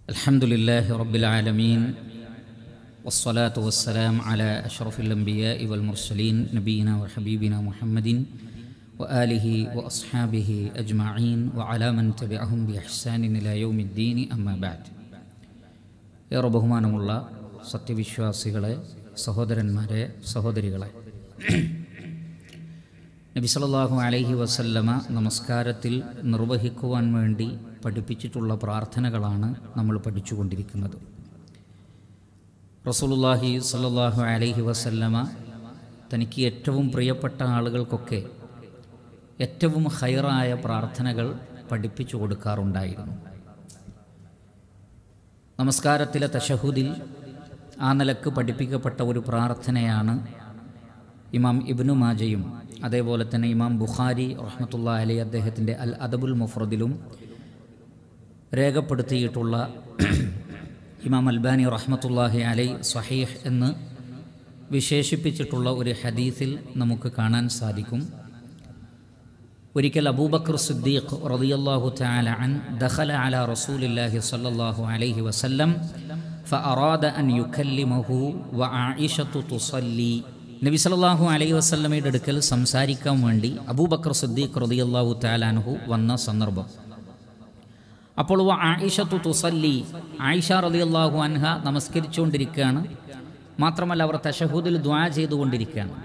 الحمد لله رب العالمين والصلاة والسلام على أشرف الأنبياء والمرسلين نبينا وحبيبنا محمد وآله وأصحابه أجمعين وعلى من تبعهم بإحسان إلى يوم الدين أما بعد ഏറെ ബഹുമാനമുള്ള സത്യവിശ്വാസികളെ സഹോദരന്മാരെ സഹോദരികളെ നബി സല്ലല്ലാഹു അലൈഹി വസല്ലമ നമസ്കാരത്തിൽ നിർവഹിക്കുവാൻ വേണ്ടി പഠിപ്പിച്ചിട്ടുള്ള പ്രാർത്ഥനകളാണ് നമ്മൾ പഠിച്ചുകൊണ്ടിരിക്കുന്നത് റസൂലുള്ളാഹി സല്ലല്ലാഹു അലൈഹി വസല്ലമ തനിക്ക് ഏറ്റവും പ്രിയപ്പെട്ട ആളുകൾക്കൊക്കെ ഏറ്റവും ഹൈറായ പ്രാർത്ഥനകൾ പഠിപ്പിച്ചു കൊടുക്കാറുണ്ടായിരുന്നു നമസ്കാരത്തിലെ തഷഹുദിൽ ആ നിലക്ക് പഠിപ്പിക്കപ്പെട്ട ഒരു പ്രാർത്ഥനയാണ് ഇമാം ഇബ്നു മാജയും അതേപോലെ തന്നെ ഇമാം ബുഖാരി റഹ്മത്തുള്ള അലി അദ്ദേഹത്തിൻ്റെ അൽ അദബുൽ മുഫ്രദിലും രേഖപ്പെടുത്തിയിട്ടുള്ള ഇമാം അൽബാനി റഹ്മത്തുല്ലാഹി അലൈ സഹീഹ് എന്ന് വിശേഷിപ്പിച്ചിട്ടുള്ള ഒരു ഹദീസിൽ നമുക്ക് കാണാൻ സാധിക്കും ഒരിക്കൽ അബൂബക്കർ സിദ്ദീഖ് റളിയല്ലാഹു തആല അൻ ദഖല അല റസൂലില്ലാഹി സ്വല്ലല്ലാഹു അലൈഹി വസല്ലം ഫഅറാദ അൻ യുകല്ലിമഹു വആയിഷത്തു തുസല്ലി നബി സല്ലല്ലാഹു അലൈഹി വസല്ലമയുടെ അടുക്കൽ സംസാരിക്കാൻ വേണ്ടി അബൂബക്കർ സിദ്ദീഖ് റളിയല്ലാഹു തആല അൻഹു വന്ന സന്ദർഭം അപ്പോൾ വ ആയിഷത്തു തുസല്ലി ആയിഷ റളിയല്ലാഹു അൻഹ നമസ്കരിച്ചുകൊണ്ടിരിക്കുകയാണ് മാത്രമല്ല അവർ തഷഹൂദിൽ ദ്വാ ചെയ്തുകൊണ്ടിരിക്കുകയാണ്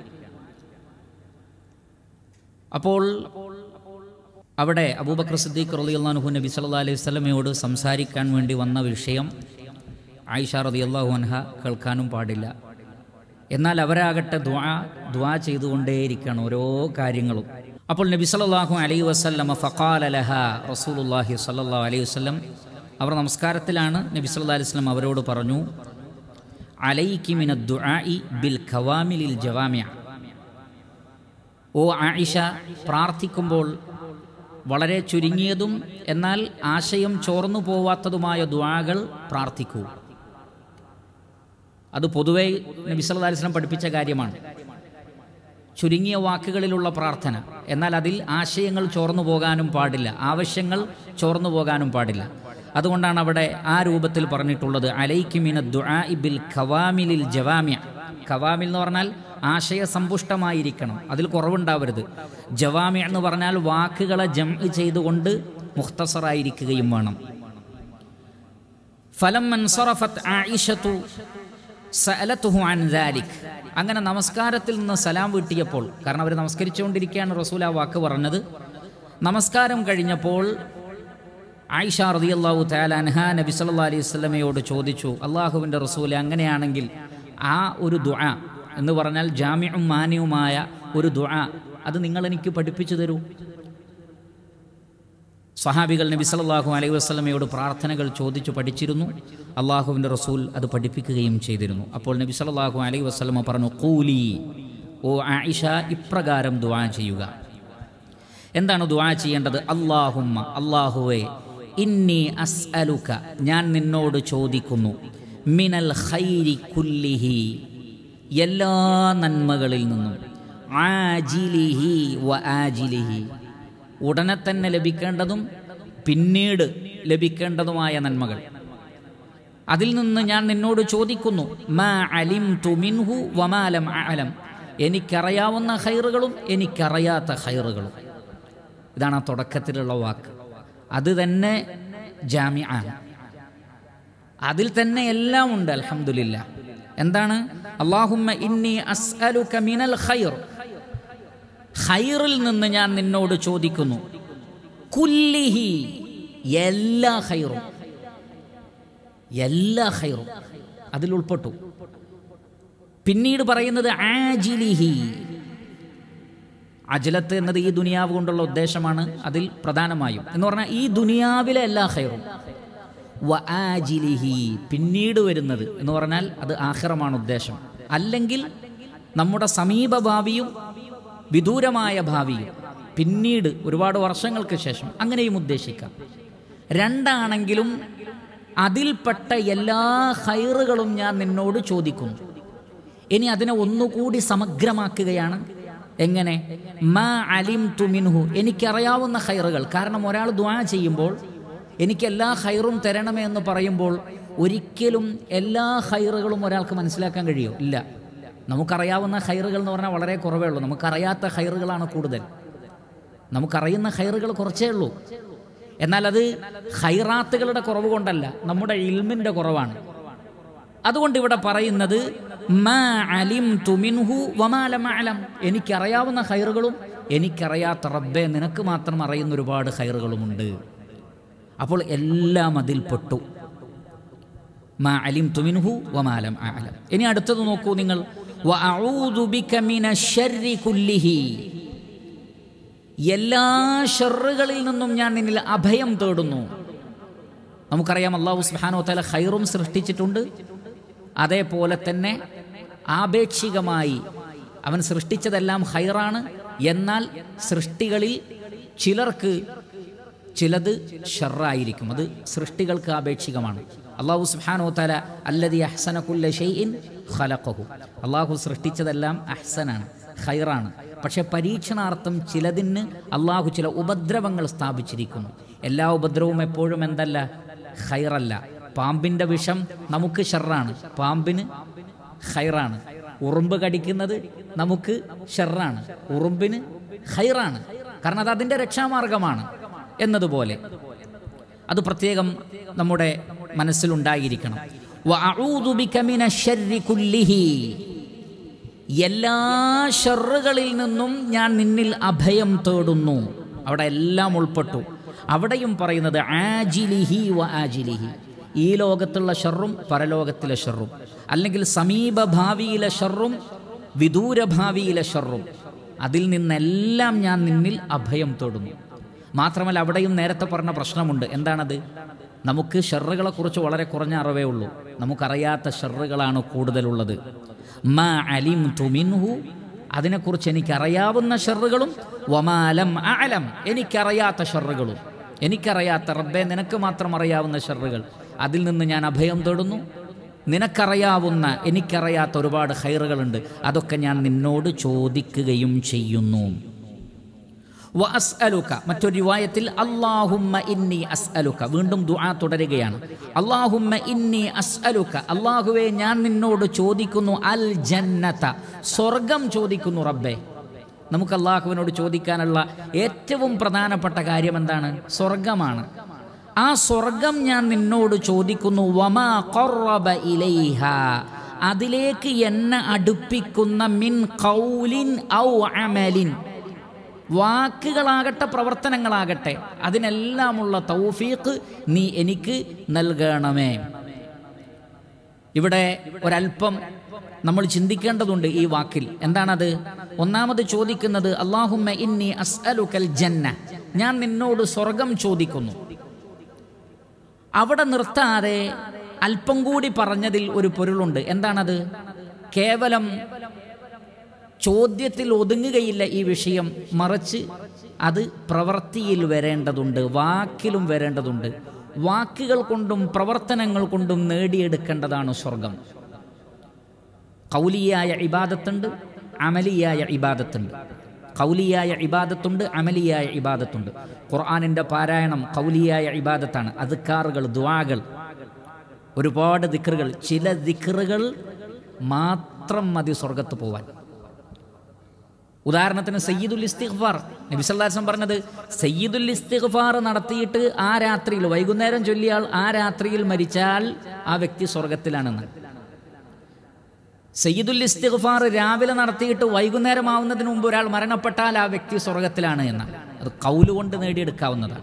അപ്പോൾ അവിടെ അബൂബക്കർ സിദ്ദീഖ് റളിയല്ലാഹു നബി സല്ലല്ലാഹു അലൈഹി വസല്ലമയോട് സംസാരിക്കാൻ വേണ്ടി വന്ന വിഷയം ആയിഷ റളിയല്ലാഹു അൻഹ കേൾക്കാനും പാടില്ല എന്നാൽ അവരാകട്ടെ ദ്വാ ദ്വാ ചെയ്തുകൊണ്ടേയിരിക്കുകയാണ് ഓരോ കാര്യങ്ങളും അപ്പോൾ നബി സല്ലല്ലാഹു അലൈഹി വസല്ലമ ഫഖാല ലഹ റസൂലുള്ളാഹി സല്ലല്ലാഹു അലൈഹി വസല്ലം അവർ നമസ്കാരത്തിലാണ് നബി സല്ലല്ലാഹു അലൈഹി വസല്ലം അവരോട് പറഞ്ഞു അലൈക്കി മിന ദുആഇ ബിൽ ഖവാമിലിൽ ജവാമിഅ ഓ ആയിഷ പ്രാർത്ഥിക്കുമ്പോൾ വളരെ ചുരുങ്ങിയതും എന്നാൽ ആശയം ചോർന്നു പോവാത്തതുമായ ദ്വാകൾ പ്രാർത്ഥിക്കൂ അത് പൊതുവെ നബി സല്ലല്ലാഹു അലൈഹി വസല്ലം പഠിപ്പിച്ച കാര്യമാണ് ചുരുങ്ങിയ വാക്കുകളിലുള്ള പ്രാർത്ഥന എന്നാൽ അതിൽ ആശയങ്ങൾ ചോർന്നു പോകാനും പാടില്ല ആവശ്യങ്ങൾ ചോർന്നു പോകാനും പാടില്ല അതുകൊണ്ടാണ് അവിടെ ആ രൂപത്തിൽ പറഞ്ഞിട്ടുള്ളത് അലൈക്കിമിന ദുആഇ ബിൽ ഖവാമിലിൽ ജവാമിയ ഖവാമിൽ എന്ന് പറഞ്ഞാൽ ആശയസമ്പുഷ്ടമായിരിക്കണം അതിൽ കുറവുണ്ടാവരുത് ജവാമി എന്ന് പറഞ്ഞാൽ വാക്കുകളെ ജം ചെയ്തുകൊണ്ട് മുഖ്തസറായിരിക്കുകയും വേണം ഫലം മൻസറഫത്ത് ആയിഷത്തു സഅലത്തുഹു അൻ ദാലിക് അങ്ങനെ നമസ്കാരത്തിൽ നിന്ന് സലാം വീട്ടിയപ്പോൾ കാരണം അവർ നമസ്കരിച്ചുകൊണ്ടിരിക്കുകയാണ് റസൂൽ ആ വാക്ക് പറഞ്ഞത് നമസ്കാരം കഴിഞ്ഞപ്പോൾ ആയിഷ റളിയല്ലാഹു തആല അൻഹ നബി സല്ലല്ലാഹു അലൈഹി വസല്ലമയോട് ചോദിച്ചു അള്ളാഹുവിൻ്റെ റസൂൽ അങ്ങനെയാണെങ്കിൽ ആ ഒരു ദുആ എന്ന് പറഞ്ഞാൽ ജാമ്യവും മാന്യവുമായ ഒരു ദുആ അത് നിങ്ങൾ എനിക്ക് പഠിപ്പിച്ചു തരൂ സഹാബികൾ നബി സല്ലല്ലാഹു അലൈഹി വസല്ലമയോട് പ്രാർത്ഥനകൾ ചോദിച്ചു പഠിച്ചിരുന്നു അള്ളാഹുവിൻ്റെ റസൂൽ അത് പഠിപ്പിക്കുകയും ചെയ്തിരുന്നു അപ്പോൾ നബി സല്ലല്ലാഹു അലൈഹി വസല്ലമ പറഞ്ഞു കൂലി ഓ ആയിഷ ഇപ്രകാരം ദുആ ചെയ്യുക എന്താണ് ദുആ ചെയ്യേണ്ടത് അള്ളാഹുമ്മ അള്ളാഹുവേ ഇന്നി അസ്അലുക ഞാൻ നിന്നോട് ചോദിക്കുന്നു മിനൽ ഖൈരി കുല്ലിഹി എല്ലാ നന്മകളിൽ നിന്നും ആജിലിഹി വ ആജിലിഹി ഉടനെ തന്നെ ലഭിക്കേണ്ടതും പിന്നീട് ലഭിക്കേണ്ടതുമായ നന്മകൾ അതിൽ നിന്ന് ഞാൻ നിന്നോട് ചോദിക്കുന്നു മാ അലിം തുമിൻഹു വമാലം അലം എനിക്കറിയാവുന്ന ഹൈറുകളും എനിക്കറിയാത്ത ഹൈറുകളും ഇതാണ് ആ തുടക്കത്തിലുള്ള വാക്ക് അത് തന്നെ ജാമ്യ ആണ് അതിൽ തന്നെ എല്ലാം ഉണ്ട് അലഹമില്ല എന്താണ് അള്ളാഹുമ്മ ഇന്നി അസ്അലുക മിനൽ ഖൈർ ഖൈറിൽ നിന്ന് ഞാൻ നിന്നോട് ചോദിക്കുന്നു കുല്ലിഹി എല്ലാ ഖൈറും എല്ലാ ഖൈറും അതിൽ ഉൾപ്പെട്ടു പിന്നീട് പറയുന്നത് ആജിലിഹി അജലത്ത് എന്നത് ഈ ദുനിയാവ് കൊണ്ടുള്ള ഉദ്ദേശമാണ് അതിൽ പ്രധാനമായും എന്ന് പറഞ്ഞാൽ ഈ ദുനിയാവിലെ എല്ലാ ഖൈറും വ ആജിലിഹി പിന്നീട് വരുന്നത് എന്ന് പറഞ്ഞാൽ അത് ആഖിറമാണ് ഉദ്ദേശം അല്ലെങ്കിൽ നമ്മുടെ സമീപ ഭാവിയും വിദൂരമായ ഭാവിയും പിന്നീട് ഒരുപാട് വർഷങ്ങൾക്ക് ശേഷം അങ്ങനെയും ഉദ്ദേശിക്കാം രണ്ടാണെങ്കിലും അതിൽപ്പെട്ട എല്ലാ ഹൈറുകളും ഞാൻ നിന്നോട് ചോദിക്കുന്നു ഇനി അതിനെ ഒന്നുകൂടി സമഗ്രമാക്കുകയാണ് എങ്ങനെ മാ അലിം തുമിൻഹു എനിക്കറിയാവുന്ന ഹൈറുകൾ കാരണം ഒരാൾ ദ്വാ ചെയ്യുമ്പോൾ എനിക്ക് എല്ലാ ഹൈറും തരണമേ എന്ന് പറയുമ്പോൾ ഒരിക്കലും എല്ലാ ഹൈറുകളും ഒരാൾക്ക് മനസ്സിലാക്കാൻ കഴിയുമോ ഇല്ല നമുക്കറിയാവുന്ന ഹൈറുകൾ എന്ന് പറഞ്ഞാൽ വളരെ കുറവേ ഉള്ളൂ നമുക്കറിയാത്ത ഹൈറുകളാണ് കൂടുതൽ നമുക്കറിയുന്ന ഹൈറുകൾ കുറച്ചേ ഉള്ളൂ എന്നാൽ അത് ഹൈറാത്തുകളുടെ കുറവ് കൊണ്ടല്ല നമ്മുടെ ഇൽമിൻ്റെ കുറവാണ് അതുകൊണ്ട് ഇവിടെ പറയുന്നത് മാ അലിംതു മിൻഹു വമാ ലം അലം എനിക്കറിയാവുന്ന ഹൈറുകളും എനിക്കറിയാത്ത റബ്ബെ നിനക്ക് മാത്രം അറിയുന്ന ഒരുപാട് ഹൈറുകളുമുണ്ട് അപ്പോൾ എല്ലാം അതിൽ പെട്ടു മാ അലിം തുമിൻഹു വമാലം അലം ഇനി അടുത്തത് നോക്കൂ നിങ്ങൾ വഅഊദു ബിക മിനശ്ശർരി കുല്ലിഹി എല്ലാ ഷെറുകളിൽ നിന്നും ഞാൻ നിന്നിൽ അഭയം തേടുന്നു നമുക്കറിയാം അള്ളാഹു സുബ്ഹാനഹു തആല ഖൈറും സൃഷ്ടിച്ചിട്ടുണ്ട് അതേപോലെ തന്നെ ആപേക്ഷികമായി അവൻ സൃഷ്ടിച്ചതെല്ലാം ഹൈറാണ് എന്നാൽ സൃഷ്ടികളിൽ ചിലർക്ക് ചിലത് ഷെറായിരിക്കും അത് സൃഷ്ടികൾക്ക് ആപേക്ഷികമാണ് അള്ളാഹു സുബ്ഹാനഹു തആല അല്ലദി അഹ്സന കുല്ല ഷൈഇൻ ഖലഖഹു അള്ളാഹു സൃഷ്ടിച്ചതെല്ലാം അഹ്സനാണ് ഖൈറാണ് പക്ഷെ പരീക്ഷണാർത്ഥം ചിലതിന് അള്ളാഹു ചില ഉപദ്രവങ്ങൾ സ്ഥാപിച്ചിരിക്കുന്നു എല്ലാ ഉപദ്രവവും എപ്പോഴും എന്തല്ല ഖൈറല്ല പാമ്പിൻ്റെ വിഷം നമുക്ക് ഷെറാണ് പാമ്പിന് ഖൈറാണ് ഉറുമ്പ് കടിക്കുന്നത് നമുക്ക് ഷെറാണ് ഉറുമ്പിന് ഖൈറാണ് കാരണം അത് അതിൻ്റെ രക്ഷാമാർഗമാണ് എന്നതുപോലെ അത് പ്രത്യേകം നമ്മുടെ മനസ്സിലുണ്ടായിരിക്കണം വഅഊദു ബിക മിനശ്ശർരി കുല്ലിഹി എല്ലാ ഷെറുകളിൽ നിന്നും ഞാൻ നിന്നിൽ അഭയം തേടുന്നു അവിടെ എല്ലാം ഉൾപ്പെട്ടു അവിടെയും പറയുന്നത് ആജിലിഹി വ ആജിലിഹി ഈ ലോകത്തുള്ള ഷെറും പരലോകത്തിലെ ഷെറും അല്ലെങ്കിൽ സമീപ ഭാവിയിലെ ഷെറും വിദൂര ഭാവിയിലെ ഷെറും അതിൽ നിന്നെല്ലാം ഞാൻ നിന്നിൽ അഭയം തേടുന്നു മാത്രമല്ല അവിടെയും നേരത്തെ പറഞ്ഞ പ്രശ്നമുണ്ട് എന്താണത് നമുക്ക് ഷെറുകളെ കുറിച്ച് വളരെ കുറഞ്ഞ അറിവേ ഉള്ളൂ നമുക്കറിയാത്ത ഷെറുകളാണ് കൂടുതലുള്ളത് മാ അലിം തുമിൻഹു അതിനെക്കുറിച്ച് എനിക്കറിയാവുന്ന ഷെറുകളും വമാലം അലം എനിക്കറിയാത്ത ഷെറുകളും എനിക്കറിയാത്ത റബ്ബെ നിനക്ക് മാത്രം അറിയാവുന്ന ഷെറുകൾ അതിൽ നിന്ന് ഞാൻ അഭയം തേടുന്നു നിനക്കറിയാവുന്ന എനിക്കറിയാത്ത ഒരുപാട് ഹൈറുകളുണ്ട് അതൊക്കെ ഞാൻ നിന്നോട് ചോദിക്കുകയും ചെയ്യുന്നു വ അസ്അലുക മറ്റൊരു റിവായത്തിൽ അല്ലാഹുമ്മ ഇന്നി അസ്അലുക വീണ്ടും ദുആ തുടരുകയാണ് അല്ലാഹുമ്മ ഇന്നി അസ്അലുക അല്ലാഹുവേ ഞാൻ നിന്നോട് ചോദിക്കുന്നു അൽ ജന്നത സ്വർഗം ചോദിക്കുന്നു റബ്ബേ നമുക്ക് അള്ളാഹുവിനോട് ചോദിക്കാനുള്ള ഏറ്റവും പ്രധാനപ്പെട്ട കാര്യം എന്താണ് സ്വർഗമാണ് ആ സ്വർഗം ഞാൻ നിന്നോട് ചോദിക്കുന്നു വമാ ഖറബ ഇലൈഹ അതിലേക്ക് എന്നെ അടുപ്പിക്കുന്ന മിൻ ഖൗലിൻ ഔ അമലിൻ വാക്കുകളാകട്ടെ പ്രവർത്തനങ്ങളാകട്ടെ അതിനെല്ലാമുള്ള തൗഫീഖ് നീ എനിക്ക് നൽകണമേ ഇവിടെ ഒരല്പം നമ്മൾ ചിന്തിക്കേണ്ടതുണ്ട് ഈ വാക്കിൽ എന്താണത് ഒന്നാമത് ചോദിക്കുന്നത് അള്ളാഹുമ്മ ഇന്നി അസ്അലുക്കൽ ജന്ന ഞാൻ നിന്നോട് സ്വർഗം ചോദിക്കുന്നു അവിടെ നിർത്താതെ അല്പം കൂടി പറഞ്ഞതിൽ ഒരു പൊരുളുണ്ട് എന്താണത് കേവലം ചോദ്യത്തിൽ ഒതുങ്ങുകയില്ല ഈ വിഷയം മറിച്ച് അത് പ്രവൃത്തിയിൽ വരേണ്ടതുണ്ട് വാക്കിലും വരേണ്ടതുണ്ട് വാക്കുകൾ കൊണ്ടും പ്രവർത്തനങ്ങൾ കൊണ്ടും നേടിയെടുക്കേണ്ടതാണ് സ്വർഗം കൗലിയായ ഇബാദത്തുണ്ട് അമലിയായ ഇബാദത്തുണ്ട് കൗലിയായ ഇബാദത്തുണ്ട് അമലിയായ ഇബാദത്തുണ്ട് ഖുർആാനിൻ്റെ പാരായണം കൗലിയായ ഇബാദത്താണ് അതുക്കാറുകൾ ദ്വാകൾ ഒരുപാട് ദിക്റുകൾ ചില ദിക്റുകൾ മാത്രം മതി സ്വർഗത്ത് പോവാൻ ഉദാഹരണത്തിന് സയ്യിദുൽ ഇസ്തിഗ്ഫാർ നബി സല്ലാസം പറഞ്ഞത് സയ്യിദുൽ ഇസ്തിഗ്ഫാർ നടത്തിയിട്ട് ആ രാത്രിയിൽ വൈകുന്നേരം ചൊല്ലിയാൽ ആ രാത്രിയിൽ മരിച്ചാൽ ആ വ്യക്തി സ്വർഗത്തിലാണെന്ന് സയ്യിദുൽ ഇസ്തിഗ്ഫാർ രാവിലെ നടത്തിയിട്ട് വൈകുന്നേരം ആവുന്നതിന് മുമ്പ് ഒരാൾ മരണപ്പെട്ടാൽ ആ വ്യക്തി സ്വർഗത്തിലാണ് എന്ന് അത് കൗലുകൊണ്ട് നേടിയെടുക്കാവുന്നതാണ്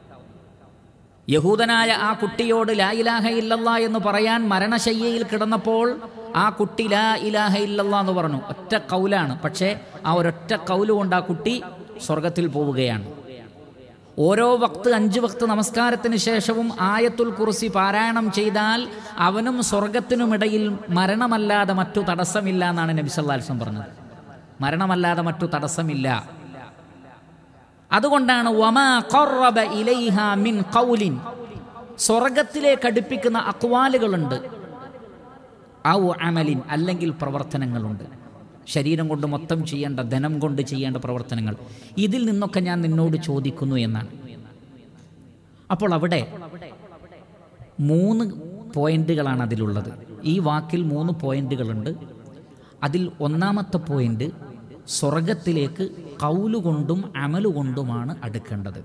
യഹൂദനായ ആ കുട്ടിയോട് ലാ ഇലാഹ ഇല്ലല്ലാ എന്ന് പറയാൻ മരണശയ്യയിൽ കിടന്നപ്പോൾ ആ കുട്ടി ലാ ഇലാഹ ഇല്ലല്ലാ എന്ന് പറഞ്ഞു ഒറ്റ കൗലാണ് പക്ഷേ ആ ഒരൊറ്റ കൗല് കൊണ്ട് ആ കുട്ടി സ്വർഗത്തിൽ പോവുകയാണ് ഓരോ വക്ത് അഞ്ച് വക്ത് നമസ്കാരത്തിന് ശേഷവും ആയത്തുൽ കുറിസി പാരായണം ചെയ്താൽ അവനും സ്വർഗത്തിനുമിടയിൽ മരണമല്ലാതെ മറ്റു തടസ്സമില്ല എന്നാണ് നബി സല്ലാസ്ലം പറഞ്ഞത് മരണമല്ലാതെ മറ്റു തടസ്സമില്ല അതുകൊണ്ടാണ് വമാ ഖറബ ഇലൈഹ മിൻ ഖൗലിൻ സ്വർഗത്തിലേക്ക് അടുപ്പിക്കുന്ന അക്വാലുകളുണ്ട് ഔ അമലിൻ അല്ലെങ്കിൽ പ്രവർത്തനങ്ങളുണ്ട് ശരീരം കൊണ്ട് മൊത്തം ചെയ്യേണ്ട ധനം കൊണ്ട് ചെയ്യേണ്ട പ്രവർത്തനങ്ങൾ ഇതിൽ നിന്നൊക്കെ ഞാൻ നിന്നോട് ചോദിക്കുന്നു എന്നാണ് അപ്പോൾ അവിടെ മൂന്ന് പോയിന്റുകളാണ് അതിലുള്ളത് ഈ വാക്കിൽ മൂന്ന് പോയിന്റുകളുണ്ട് അതിൽ ഒന്നാമത്തെ പോയിന്റ് സ്വർഗത്തിലേക്ക് കൗലുകൊണ്ടും അമലുകൊണ്ടുമാണ് അടുക്കേണ്ടത്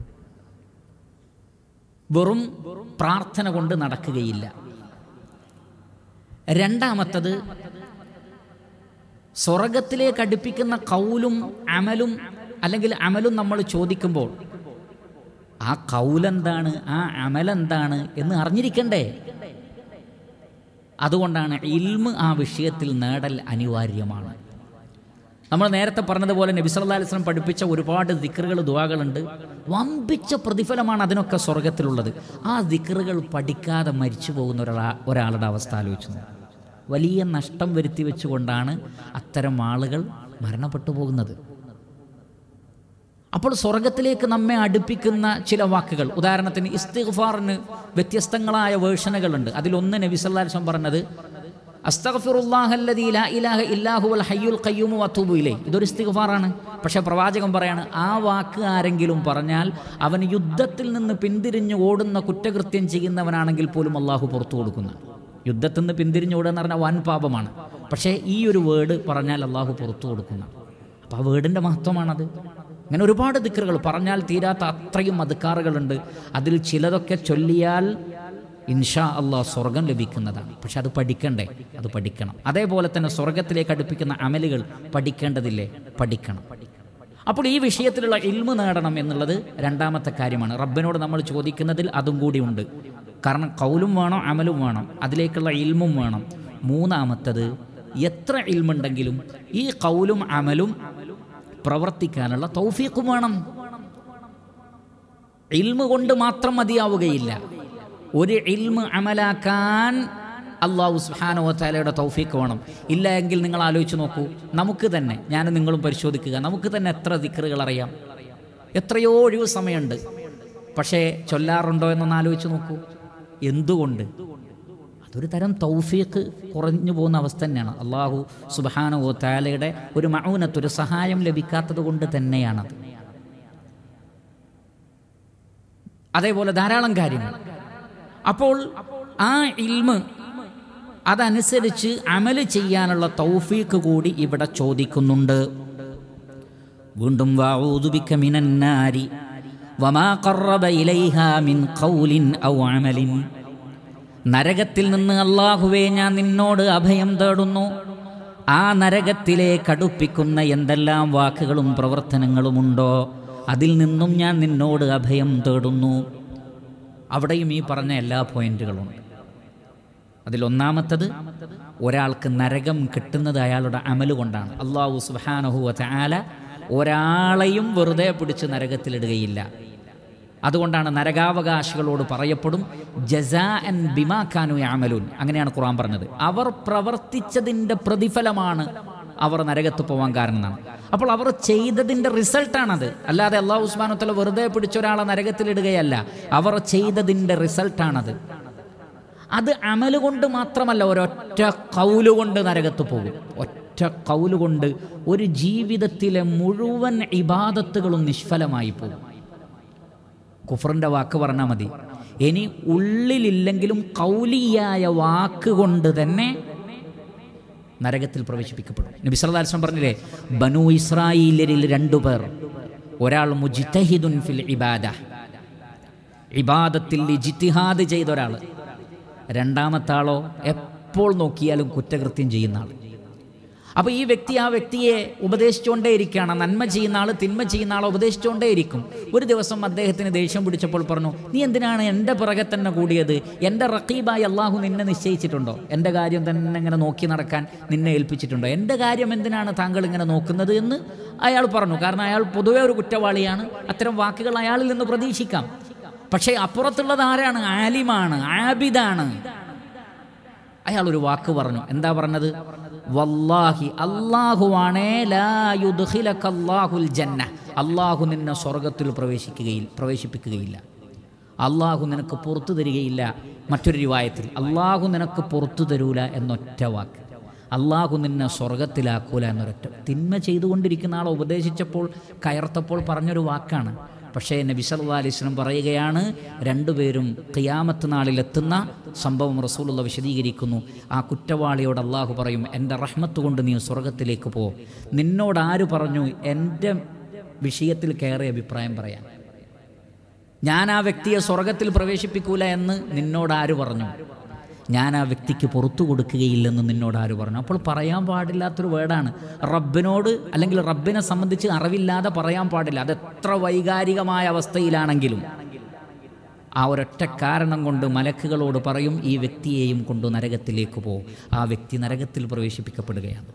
വെറും പ്രാർത്ഥന കൊണ്ട് നടക്കുകയില്ല രണ്ടാമത്തത് സ്വർഗത്തിലേക്ക് അടുപ്പിക്കുന്ന കൗലും അമലും അല്ലെങ്കിൽ അമലും നമ്മൾ ചോദിക്കുമ്പോൾ ആ കൗലെന്താണ് ആ അമലെന്താണ് എന്ന് അറിഞ്ഞിരിക്കണ്ടേ അതുകൊണ്ടാണ് ഇൽമ് ആ വിഷയത്തിൽ നേടൽ അനിവാര്യമാണ് നമ്മൾ നേരത്തെ പറഞ്ഞതുപോലെ നബി സല്ലല്ലാഹു അലൈഹി വസല്ലം പഠിപ്പിച്ച ഒരുപാട് ദിക്റുകൾ ദുആകളുണ്ട് വമ്പിച്ച പ്രതിഫലമാണ് അതിനൊക്കെ സ്വർഗത്തിലുള്ളത് ആ ദിക്റുകൾ പഠിക്കാതെ മരിച്ചു പോകുന്ന ഒരാ ഒരാളുടെ അവസ്ഥ ആലോചിച്ചു നോക്ക്. വലിയ നഷ്ടം വരുത്തി വെച്ചുകൊണ്ടാണ് അത്തരം ആളുകൾ മരണപ്പെട്ടു പോകുന്നത് അപ്പോൾ സ്വർഗത്തിലേക്ക് നമ്മെ അടുപ്പിക്കുന്ന ചില വാക്കുകൾ ഉദാഹരണത്തിന് ഇസ്തിഗ്ഫാറിന് വ്യത്യസ്തങ്ങളായ വേർഷനുകളുണ്ട് അതിലൊന്ന് നബി സല്ലല്ലാഹു അലൈഹി വസല്ലം പറഞ്ഞത് അസ്തഗ്ഫിറുല്ലാഹല്ലദീ ലാ ഇലാഹ ഇല്ലാഹുവൽ ഹയ്യുൽ ഖയ്യൂമു വതൂബു ഇലൈഹി ഇതൊരു ഇസ്തിഗ്ഫാറാണ് പക്ഷേ പ്രവാചകൻ പറയാണ് ആ വാക്ക് ആരെങ്കിലും പറഞ്ഞാൽ അവൻ യുദ്ധത്തിൽ നിന്ന് പിന്തിരിഞ്ഞ് ഓടുന്ന കുറ്റകൃത്യം ചെയ്യുന്നവനാണെങ്കിൽ പോലും അള്ളാഹു പുറത്തു കൊടുക്കുന്നു യുദ്ധത്തിൽ നിന്ന് പിന്തിരിഞ്ഞ് ഓടുക എന്ന് പറഞ്ഞാൽ വൻ പാപമാണ് പക്ഷേ ഈ ഒരു വേർഡ് പറഞ്ഞാൽ അള്ളാഹു പുറത്തു കൊടുക്കുന്ന അപ്പോൾ ആ വേർഡിൻ്റെ മഹത്വമാണത് അങ്ങനെ ഒരുപാട് ദിക്കറുകൾ പറഞ്ഞാൽ തീരാത്ത അത്രയും മതുക്കാറുകളുണ്ട് അതിൽ ചിലതൊക്കെ ചൊല്ലിയാൽ ഇൻഷാ അള്ളാഹ് സ്വർഗം ലഭിക്കുന്നതാണ് പക്ഷെ അത് പഠിക്കണ്ടേ അത് പഠിക്കണം അതേപോലെ തന്നെ സ്വർഗത്തിലേക്ക് അടുപ്പിക്കുന്ന അമലുകൾ പഠിക്കേണ്ടതില്ലേ പഠിക്കണം അപ്പോൾ ഈ വിഷയത്തിലുള്ള ഇൽമ് നേടണം എന്നുള്ളത് രണ്ടാമത്തെ കാര്യമാണ് റബ്ബിനോട് നമ്മൾ ചോദിക്കുന്നതിൽ അതും കൂടി ഉണ്ട് കാരണം കൗലും വേണം അമലും വേണം അതിലേക്കുള്ള ഇൽമും വേണം മൂന്നാമത്തത് എത്ര ഇൽമുണ്ടെങ്കിലും ഈ കൗലും അമലും പ്രവർത്തിക്കാനുള്ള തൗഫീഖും വേണം ഇൽമ് കൊണ്ട് മാത്രം മതിയാവുകയില്ല ഒരു ഇൽമ് അമലാക്കാൻ അള്ളാഹു സുഹാനോ താലയുടെ തൗഫീഖ് വേണം ഇല്ല എങ്കിൽ നിങ്ങൾ ആലോചിച്ച് നോക്കൂ നമുക്ക് തന്നെ ഞാൻ നിങ്ങളും പരിശോധിക്കുക നമുക്ക് തന്നെ എത്ര ദിക്കറുകൾ അറിയാം എത്രയോ ഒഴിവ് സമയമുണ്ട് പക്ഷേ ചൊല്ലാറുണ്ടോ എന്നൊന്ന് ആലോചിച്ച് നോക്കൂ എന്തുകൊണ്ട് അതൊരു തരം തൗഫീഖ് കുറഞ്ഞു പോകുന്ന അവസ്ഥ തന്നെയാണ് അള്ളാഹു സുബാനോ താലയുടെ ഒരു മൗനത്ത് ഒരു സഹായം ലഭിക്കാത്തത് കൊണ്ട് തന്നെയാണത് അതേപോലെ ധാരാളം കാര്യങ്ങൾ അപ്പോൾ ആ ഇൽമ് അതനുസരിച്ച് അമല് ചെയ്യാനുള്ള തൗഫീഖ് കൂടി ഇവിടെ ചോദിക്കുന്നുണ്ട് വീണ്ടും വഊദുബിക മിനന്നാരി വമാ ഖറബ ഇലൈഹാ മിൻ ഖൗലിൻ ഔ അമലിൻ നരകത്തിൽ നിന്ന് അള്ളാഹുവേ ഞാൻ നിന്നോട് അഭയം തേടുന്നു ആ നരകത്തിലേക്ക് അടുപ്പിക്കുന്ന എന്തെല്ലാം വാക്കുകളും പ്രവർത്തനങ്ങളുമുണ്ടോ അതിൽ നിന്നും ഞാൻ നിന്നോട് അഭയം തേടുന്നു അവിടെയും ഈ പറഞ്ഞ എല്ലാ പോയിന്റുകളുണ്ട് അതിലൊന്നാമത്തത് ഒരാൾക്ക് നരകം കിട്ടുന്നത് അയാളുടെ അമല് കൊണ്ടാണ് അള്ളാഹു സുബാനഹുവ ആല ഒരാളെയും വെറുതെ പിടിച്ച് നരകത്തിലിടുകയില്ല അതുകൊണ്ടാണ് നരകാവകാശികളോട് പറയപ്പെടും ജസാ അൻ ബിമാഖാനു യാമലൂൻ അങ്ങനെയാണ് ഖുറാൻ പറഞ്ഞത് അവർ പ്രവർത്തിച്ചതിൻ്റെ പ്രതിഫലമാണ് അവർ നരകത്ത് പോകാൻ കാരണമെന്നാണ് അപ്പോൾ അവർ ചെയ്തതിൻ്റെ റിസൾട്ടാണത് അല്ലാതെ അള്ളാഹു ഉസ്മാനുത്തല വെറുതെ പിടിച്ച ഒരാളെ നരകത്തിലിടുകയല്ല അവർ ചെയ്തതിൻ്റെ റിസൾട്ടാണത് അത് അമല് കൊണ്ട് മാത്രമല്ല ഒരൊറ്റ കൗലുകൊണ്ട് നരകത്ത് പോകും ഒറ്റ കൗലുകൊണ്ട് ഒരു ജീവിതത്തിലെ മുഴുവൻ ഇബാദത്തുകളും നിഷ്ഫലമായി പോകും കുഫറിൻ്റെ വാക്ക് പറഞ്ഞാൽ മതി ഇനി ഉള്ളിലില്ലെങ്കിലും കൗലിയായ വാക്ക് കൊണ്ട് തന്നെ നരകത്തിൽ പ്രവേശിപ്പിക്കപ്പെടും നബി സല്ലല്ലാഹു അലൈഹി വസല്ലം പറഞ്ഞില്ലേ ബനു ഇസ്രായേലിൽ രണ്ടുപേർ ഒരാൾ മുജിത്തഹിദുൻ ഫിൽ ഇബാദ ഇബാദത്തിൽ ഇജിത്തിഹാദ് ചെയ്ത ഒരാൾ രണ്ടാമത്തെ ആളോ എപ്പോൾ നോക്കിയാലും കുറ്റകൃത്യം ചെയ്യുന്ന ആൾ അപ്പോൾ ഈ വ്യക്തി ആ വ്യക്തിയെ ഉപദേശിച്ചുകൊണ്ടേ ഇരിക്കുകയാണ് നന്മ ചെയ്യുന്ന ആൾ തിന്മ ചെയ്യുന്ന ആളെ ഉപദേശിച്ചുകൊണ്ടേ ഇരിക്കും ഒരു ദിവസം അദ്ദേഹത്തിന് ദേഷ്യം പിടിച്ചപ്പോൾ പറഞ്ഞു നീ എന്തിനാണ് എൻ്റെ പിറകെ തന്നെ കൂടിയത് എൻ്റെ റക്കീബായി അള്ളാഹു നിന്നെ നിശ്ചയിച്ചിട്ടുണ്ടോ എൻ്റെ കാര്യം തന്നെ ഇങ്ങനെ നോക്കി നടക്കാൻ നിന്നെ ഏൽപ്പിച്ചിട്ടുണ്ടോ എൻ്റെ കാര്യം എന്തിനാണ് താങ്കൾ ഇങ്ങനെ നോക്കുന്നത് എന്ന് അയാൾ പറഞ്ഞു കാരണം അയാൾ പൊതുവെ ഒരു കുറ്റവാളിയാണ് അത്തരം വാക്കുകൾ അയാളിൽ നിന്ന് പ്രതീക്ഷിക്കാം പക്ഷേ അപ്പുറത്തുള്ളത് ആരാണ് ആലിമാണ് ആബിദാണ് അയാൾ ഒരു വാക്ക് പറഞ്ഞു എന്താ പറഞ്ഞത് വല്ലാഹി അള്ളാഹുവാണേ ലാ യുദ്ഖിലക അല്ലാഹുൽ ജന്ന അള്ളാഹു നിന്നെ സ്വർഗത്തിൽ പ്രവേശിക്കുകയില്ല പ്രവേശിപ്പിക്കുകയില്ല അള്ളാഹു നിനക്ക് പുറത്തു തരികയില്ല മറ്റൊരു രൂപായത്തിൽ അള്ളാഹു നിനക്ക് പുറത്തു തരൂല എന്നൊറ്റ വാക്ക് അള്ളാഹു നിന്നെ സ്വർഗത്തിലാക്കൂല എന്നൊരൊറ്റ തിന്മ ചെയ്തുകൊണ്ടിരിക്കുന്ന ആളെ ഉപദേശിച്ചപ്പോൾ കയർത്തപ്പോൾ പറഞ്ഞൊരു വാക്കാണ് പക്ഷേ നബി സല്ലല്ലാഹു അലൈഹി വസല്ലം പറയുകയാണ് രണ്ടുപേരും ഖിയാമത്ത് നാളിലെത്തുന്ന സംഭവം റസൂലുള്ള വിശദീകരിക്കുന്നു ആ കുറ്റവാളിയോട് അള്ളാഹു പറയും എൻ്റെ റഹ്മത്ത് കൊണ്ട് നീ സ്വർഗത്തിലേക്ക് പോ നിന്നോട് ആര് പറഞ്ഞു എൻ്റെ വിഷയത്തിൽ കയറി അഭിപ്രായം പറയാൻ ഞാൻ ആ വ്യക്തിയെ സ്വർഗത്തിൽ പ്രവേശിപ്പിക്കൂല എന്ന് നിന്നോട് ആര് പറഞ്ഞു ഞാൻ ആ വ്യക്തിക്ക് പുറത്തു കൊടുക്കുകയില്ലെന്ന് നിന്നോട് ആര് പറഞ്ഞു അപ്പോൾ പറയാൻ പാടില്ലാത്തൊരു വേർഡാണ് റബ്ബിനോട് അല്ലെങ്കിൽ റബ്ബിനെ സംബന്ധിച്ച് അറിവില്ലാതെ പറയാൻ പാടില്ല അത് എത്ര വൈകാരികമായ അവസ്ഥയിലാണെങ്കിലും ആ ഒരൊറ്റ കാരണം കൊണ്ട് മലക്കുകളോട് പറയും ഈ വ്യക്തിയെയും കൊണ്ട് നരകത്തിലേക്ക് പോകും ആ വ്യക്തി നരകത്തിൽ പ്രവേശിപ്പിക്കപ്പെടുകയാണ്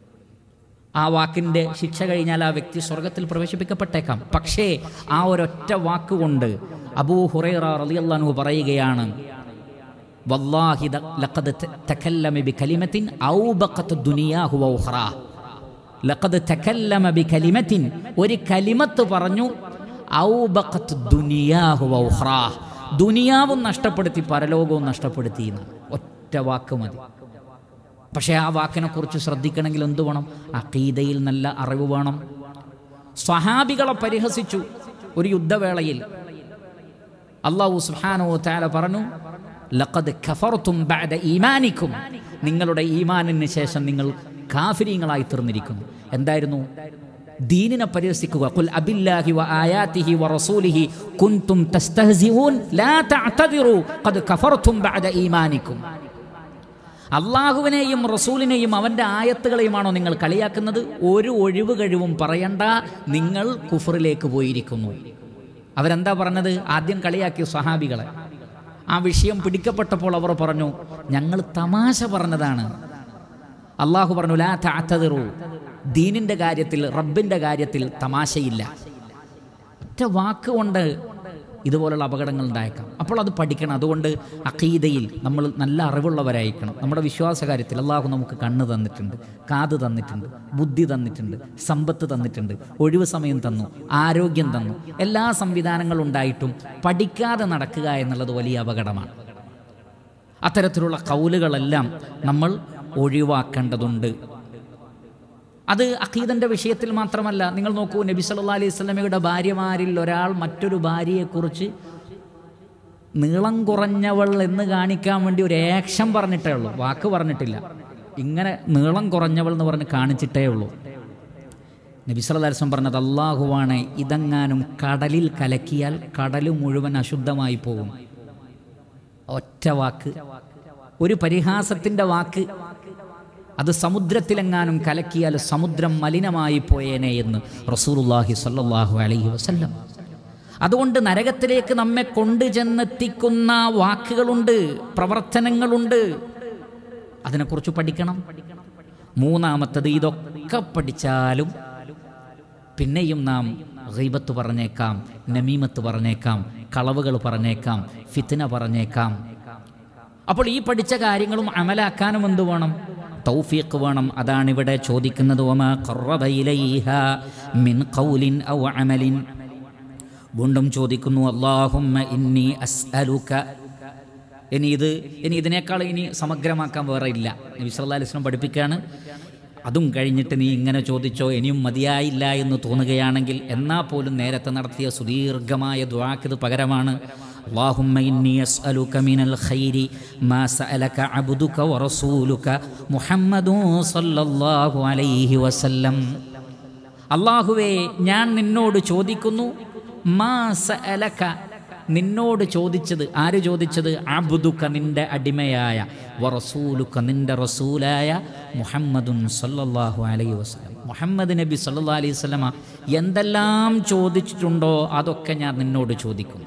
ആ വാക്കിൻ്റെ ശിക്ഷ കഴിഞ്ഞാൽ ആ വ്യക്തി സ്വർഗത്തിൽ പ്രവേശിപ്പിക്കപ്പെട്ടേക്കാം പക്ഷേ ആ ഒരൊറ്റ വാക്കുകൊണ്ട് അബൂ ഹുറൈറ റളിയല്ലാഹു പറയുകയാണ് വല്ലാഹി ദ- ലഖദ് ത- തകല്ലമ ബികലിമത്തിൻ ഔബഖത് ദുനിയാഹു വഉഖറാ ലഖദ് തകല്ലമ ബികലിമത്തിൻ ഒരു കലിമത്ത് പറഞ്ഞു ഔബഖത് ദുനിയാഹു വഉഖറാ ദുനിയാവും നഷ്ടപ്പെടുത്തി പരലോകവും നഷ്ടപ്പെടുത്തി എന്ന്. ഒറ്റ വാക്ക് മതി പക്ഷേ ആ വാക്കിനെ കുറിച്ച് ശ്രദ്ധിക്കണമെങ്കിൽ എന്ത് വേണം അഖീദയിൽ നല്ല അറിവ് വേണം സ്വഹാബികളെ പരിഹസിച്ചു ഒരു യുദ്ധവേളയിൽ അള്ളാഹു സുബ്ഹാനഹു വതആല പറഞ്ഞു ലഖദ് കഫർതും ബഅദ ഈമാനിക്കും നിങ്ങളുടെ ഈമാനിന് ശേഷം നിങ്ങൾ കാഫിരീങ്ങളായി തീർന്നിരിക്കുന്നു എന്തായിരുന്നു ദീനിനെ പരിഹസിക്കുക ഖുൽ അബില്ലാഹി വ ആയാതിഹി വ റസൂലിഹി കുൻതും തസ്തഹ്സിഊൻ ലാ തഅതദിറു ഖദ് കഫർതും ബഅദ ഈമാനിക്കും അള്ളാഹുവിനെയും റസൂലിനെയും അവൻ്റെ ആയത്തുകളെയുമാണോ നിങ്ങൾ കളിയാക്കുന്നത് ഒരു ഒഴിവ് കഴിവും പറയണ്ട നിങ്ങൾ കുഫറിലേക്ക് പോയിരിക്കുന്നു അവരെന്താ പറഞ്ഞത് ആദ്യം കളിയാക്കി സ്വഹാബികളെ ആ വിഷയം പിടിക്കപ്പെട്ടപ്പോൾ അവർ പറഞ്ഞു ഞങ്ങൾ തമാശ പറഞ്ഞതാണ് അള്ളാഹു പറഞ്ഞു ലാ താത്തതിറു ദീനിൻ്റെ കാര്യത്തിൽ റബ്ബിൻ്റെ കാര്യത്തിൽ തമാശയില്ല ഒറ്റ വാക്കുകൊണ്ട് ഇതുപോലുള്ള അപകടങ്ങൾ ഉണ്ടായേക്കാം അപ്പോൾ അത് പഠിക്കണം അതുകൊണ്ട് അഖീദയിൽ നമ്മൾ നല്ല അറിവുള്ളവരായിരിക്കണം നമ്മുടെ വിശ്വാസ കാര്യത്തിൽ അള്ളാഹു നമുക്ക് കണ്ണ് തന്നിട്ടുണ്ട് കാത് തന്നിട്ടുണ്ട് ബുദ്ധി തന്നിട്ടുണ്ട് സമ്പത്ത് തന്നിട്ടുണ്ട് ഒഴിവ് സമയം തന്നു ആരോഗ്യം തന്നു എല്ലാ സംവിധാനങ്ങളും ഉണ്ടായിട്ടും പഠിക്കാതെ നടക്കുക എന്നുള്ളത് വലിയ അപകടമാണ് അത്തരത്തിലുള്ള കൗലുകളെല്ലാം നമ്മൾ ഒഴിവാക്കേണ്ടതുണ്ട് അത് അഖീദന്റെ വിഷയത്തിൽ മാത്രമല്ല നിങ്ങൾ നോക്കൂ നബി സല്ലല്ലാഹു അലൈഹി സ്വലമയുടെ ഭാര്യമാരിൽ ഒരാൾ മറ്റൊരു ഭാര്യയെക്കുറിച്ച് നീളം കുറഞ്ഞവൾ എന്ന് കാണിക്കാൻ വേണ്ടി ഒരു ആക്ഷൻ പറഞ്ഞിട്ടേ ഉള്ളൂ വാക്ക് പറഞ്ഞിട്ടില്ല ഇങ്ങനെ നീളം കുറഞ്ഞവൾ എന്ന് പറഞ്ഞ് കാണിച്ചിട്ടേ ഉള്ളൂ നബി സല്ലല്ലാഹു അലൈഹി വസല്ലം പറഞ്ഞത് അള്ളാഹുവാണ് ഇതെങ്ങാനും കടലിൽ കലക്കിയാൽ കടൽ മുഴുവൻ അശുദ്ധമായി പോകും ഒറ്റ വാക്ക് ഒരു പരിഹാസത്തിൻ്റെ വാക്ക് അത് സമുദ്രത്തിലെങ്ങാനും കലക്കിയാൽ സമുദ്രം മലിനമായി പോയേനെ എന്ന് റസൂലുള്ളാഹി സ്വല്ലല്ലാഹു അലൈഹി വസല്ലം അതുകൊണ്ട് നരകത്തിലേക്ക് നമ്മെ കൊണ്ടുചെന്നെത്തിക്കുന്ന വാക്കുകളുണ്ട് പ്രവർത്തനങ്ങളുണ്ട് അതിനെക്കുറിച്ച് പഠിക്കണം മൂന്നാമത്തത് ഇതൊക്കെ പഠിച്ചാലും പിന്നെയും നാം ഗൈബത്ത് പറഞ്ഞേക്കാം നമീമത്ത് പറഞ്ഞേക്കാം കളവുകൾ പറഞ്ഞേക്കാം ഫിത്തിന പറഞ്ഞേക്കാം അപ്പോൾ ഈ പഠിച്ച കാര്യങ്ങളും അമലാക്കാനും എന്ത് വേണം തൗഫീഖ് വേണം അതാണ് ഇവിടെ ചോദിക്കുന്നത് വമാ ഖറബ ഇലൈഹ മിൻ ഖൗലിൻ ഔ അമലിൻ വീണ്ടും ചോദിക്കുന്നു അല്ലാഹുമ്മ ഇന്നി അസ്അലുക ഇനി ഇത് ഇനി ഇതിനേക്കാൾ ഇനി സമഗ്രമാക്കാൻ വേറെ ഇല്ല നബി സല്ലല്ലാഹു അലൈഹി വസല്ലം പഠിപ്പിക്കുകയാണ് അതും കഴിഞ്ഞിട്ട് നീ ഇങ്ങനെ ചോദിച്ചോ ഇനിയും മതിയായില്ല എന്ന് തോന്നുകയാണെങ്കിൽ എന്നാൽ പോലും നേരത്തെ നടത്തിയ സുദീർഘമായ ദ്വാക്കിത് പകരമാണ് اللهم إني أسألك من الخير ما سألك عبدك ورسولك محمد صلى الله عليه وسلم അള്ളാഹുവേ ഞാൻ നിന്നോട് ചോദിക്കുന്നു മാ സഅലക നിന്നോട് ചോദിച്ചത് ആര് ചോദിച്ചത് അബുദുക്ക നിന്റെ അടിമയായ വറസൂലുക്ക നിന്റെ റസൂലായ മുഹമ്മദുൻ സല്ലല്ലാഹു അലൈഹി വസല്ലം മുഹമ്മദ് നബി സല്ലല്ലാഹു അലൈഹി വസല്ലമ എന്തെല്ലാം ചോദിച്ചിട്ടുണ്ടോ അതൊക്കെ ഞാൻ നിന്നോട് ചോദിക്കുന്നു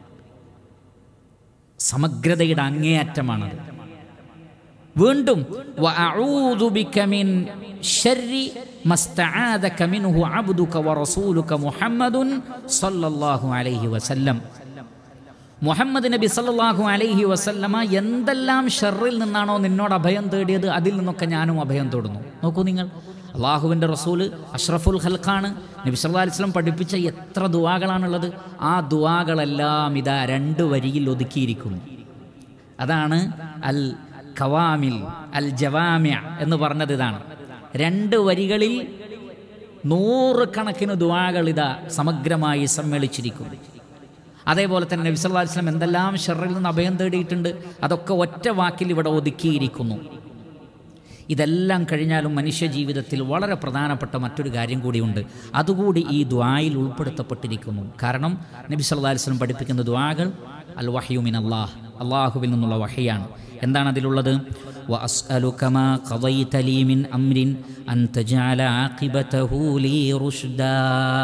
സമഗ്രതയുടെ അങ്ങേയറ്റമാണത് വീണ്ടും വഅഊദു ബിക മിൻ ശർരി മസ്തആദക മിൻഹു അബ്ദുക വറസൂലുക മുഹമ്മദുൻ സല്ലല്ലാഹു അലൈഹി വസല്ലം മുഹമ്മദ് നബി സല്ലല്ലാഹു അലൈഹി വസല്ലമ എന്തെല്ലാം ഷെറിൽ നിന്നാണോ നിന്നോട് അഭയം തേടിയത് അതിൽ നിന്നൊക്കെ ഞാനും അഭയം തേടുന്നു നോക്കൂ നിങ്ങൾ അള്ളാഹുവിൻ്റെ റസൂല് അഷ്റഫുൽ ഹൽഖാണ് നബി സല്ലല്ലാഹു അലൈഹി വസല്ലം പഠിപ്പിച്ച എത്ര ദുവാകളാണുള്ളത് ആ ദുവാകളെല്ലാം ഇതാ രണ്ട് വരിയിൽ ഒതുക്കിയിരിക്കുന്നു അതാണ് അൽ ഖവാമിൽ അൽ ജവാമ്യ എന്ന് പറഞ്ഞത് ഇതാണ് രണ്ട് വരികളിൽ നൂറുകണക്കിന് ദുആകൾ ഇതാ സമഗ്രമായി സമ്മേളിച്ചിരിക്കുന്നു അതേപോലെ തന്നെ നബി സല്ലല്ലാഹു അലൈഹി വസല്ലം എന്തെല്ലാം ഷെറിൽ നിന്ന് അഭയം തേടിയിട്ടുണ്ട് അതൊക്കെ ഒറ്റ വാക്കിൽ ഇവിടെ ഒതുക്കിയിരിക്കുന്നു ഇതെല്ലാം കഴിഞ്ഞാലും മനുഷ്യ ജീവിതത്തിൽ വളരെ പ്രധാനപ്പെട്ട മറ്റൊരു കാര്യം കൂടിയുണ്ട് അതുകൂടി ഈ ദ്വായിൽ ഉൾപ്പെടുത്തപ്പെട്ടിരിക്കുന്നു കാരണം നബി സല്ലല്ലാഹു അലൈഹി വസല്ലം പഠിപ്പിക്കുന്ന ദ്വാകൾ അൽ വഹയുമിൻ അള്ളാഹ് അള്ളാഹുവിൽ നിന്നുള്ള വഹയാണ് എന്താണ് അതിലുള്ളത് وأسألك ما قضيت لي من أمر أن تجعل عاقبته لي رشدا